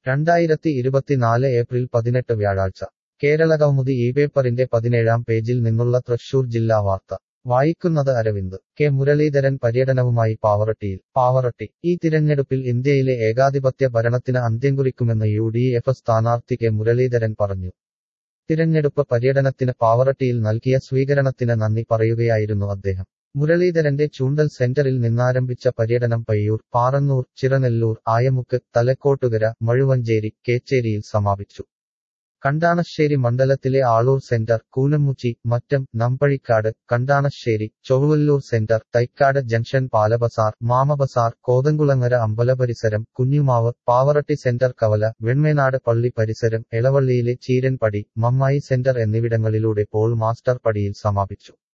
രണ്ടായിരത്തി ഇരുപത്തിനാല് ഏപ്രിൽ പതിനെട്ട് വ്യാഴാഴ്ച കേരളകൗമുദി ഈ പേപ്പറിന്റെ പതിനേഴാം പേജിൽ നിന്നുള്ള തൃശൂർ ജില്ലാ വാർത്ത വായിക്കുന്നത് അരവിന്ദ് കെ മുരളീധരൻ പര്യടനവുമായി പാവറട്ടിയിൽ പാവറട്ടി ഈ തിരഞ്ഞെടുപ്പിൽ ഇന്ത്യയിലെ ഏകാധിപത്യ ഭരണത്തിന് അന്ത്യം കുറിക്കുമെന്ന് യു ഡി എഫ് സ്ഥാനാർത്ഥി കെ മുരളീധരൻ പറഞ്ഞു തിരഞ്ഞെടുപ്പ് പര്യടനത്തിന് പാവറട്ടിയിൽ നൽകിയ സ്വീകരണത്തിന് നന്ദി പറയുകയായിരുന്നു അദ്ദേഹം മുരളീധരന്റെ ചൂണ്ടൽ സെന്ററിൽ നിന്നാരംഭിച്ച പര്യടനം പയ്യൂർ പാറന്നൂർ ചിറനെല്ലൂർ ആയമുക്ക് തലക്കോട്ടുകര മഴുവഞ്ചേരി കേച്ചേരിയിൽ സമാപിച്ചു കണ്ടാണശ്ശേരി മണ്ഡലത്തിലെ Aloor centre Koonamuchi Mattom Nambazhikkad Kandanassery Chowallur centre Thaikkad junction Palabazar Mamabazar Kothankulangara അമ്പലപരിസരം കുഞ്ഞുമാവ് പാവറട്ടി സെന്റർ കവല വെണ്മേനാട് പള്ളി പരിസരം എളവള്ളിയിലെ ചീരൻപടി മമ്മായി സെന്റർ എന്നിവിടങ്ങളിലൂടെ പോൾ മാസ്റ്റർ പടിയിൽ സമാപിച്ചു